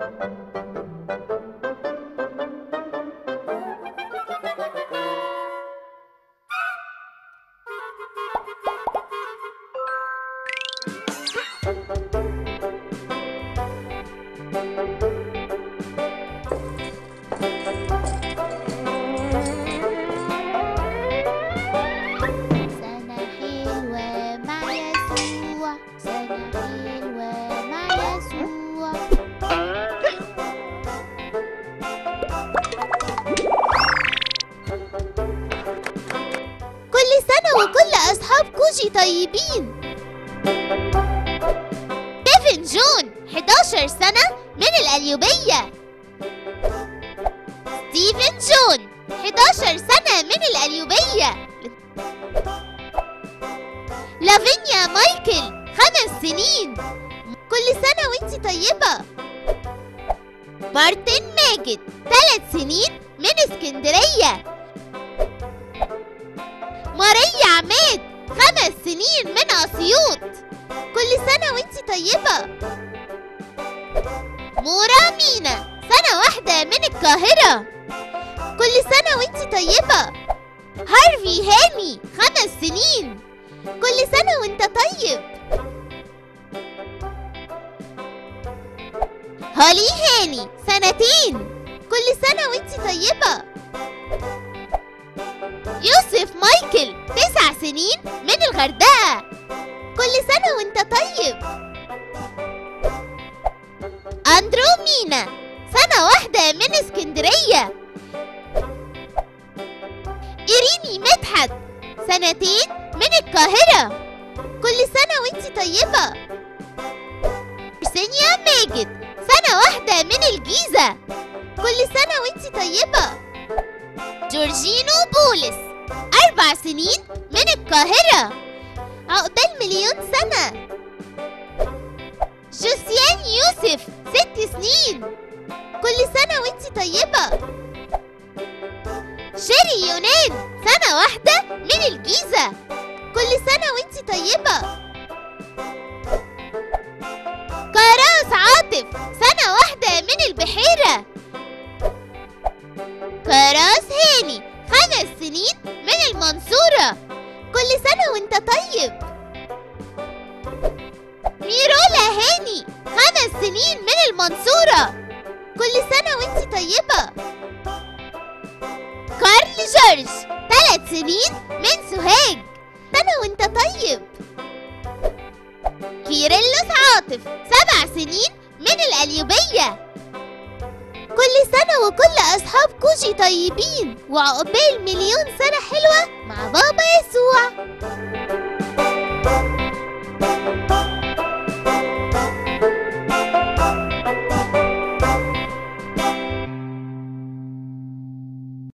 سنة حلوة مع يسوع سنة حلوة مع يسوع كل سنة وكل أصحاب كوجي طيبين كيفن جون 11 سنة من القليوبية ستيفن جون 11 سنة من القليوبية لافينيا مايكل خمس سنين كل سنة وانتي طيبة مارتن ماجد ثلاث سنين من اسكندرية ماريا عماد خمس سنين من أسيوط كل سنة وانتي طيبة مورا مينا سنة واحدة من القاهرة كل سنة وانتي طيبة هارفي هاني خمس سنين كل سنة وانت طيب هولي هاني سنتين كل سنة وانت طيبة يوسف مايكل تسع سنين من الغردقة كل سنة وانت طيب أندرو مينا سنة واحدة من اسكندرية إيريني مدحت سنتين من القاهرة كل سنة وانتي طيبة سينيا ماجد سنة واحدة من الجيزة كل سنة وانتي طيبة جورجينو بولس أربع سنين من القاهرة عقبال مليون سنة جوسيان يوسف ست سنين كل سنة وانتي طيبة شيري يونان سنة واحدة من الجيزة كل سنة وانتي طيبة كراس عاطف سنة واحدة من البحيرة كراس هاني خمس سنين من المنصورة كل سنة وانت طيب ميرولا هاني خمس سنين من المنصورة كل سنة وانت طيبة كارل جورج ثلاث سنين من سوهاج سنة وانت طيب كيرلس عاطف سبع سنين من القليوبية كل سنة وكل أصحاب كوجي طيبين وعقبال مليون سنة حلوة مع بابا يسوع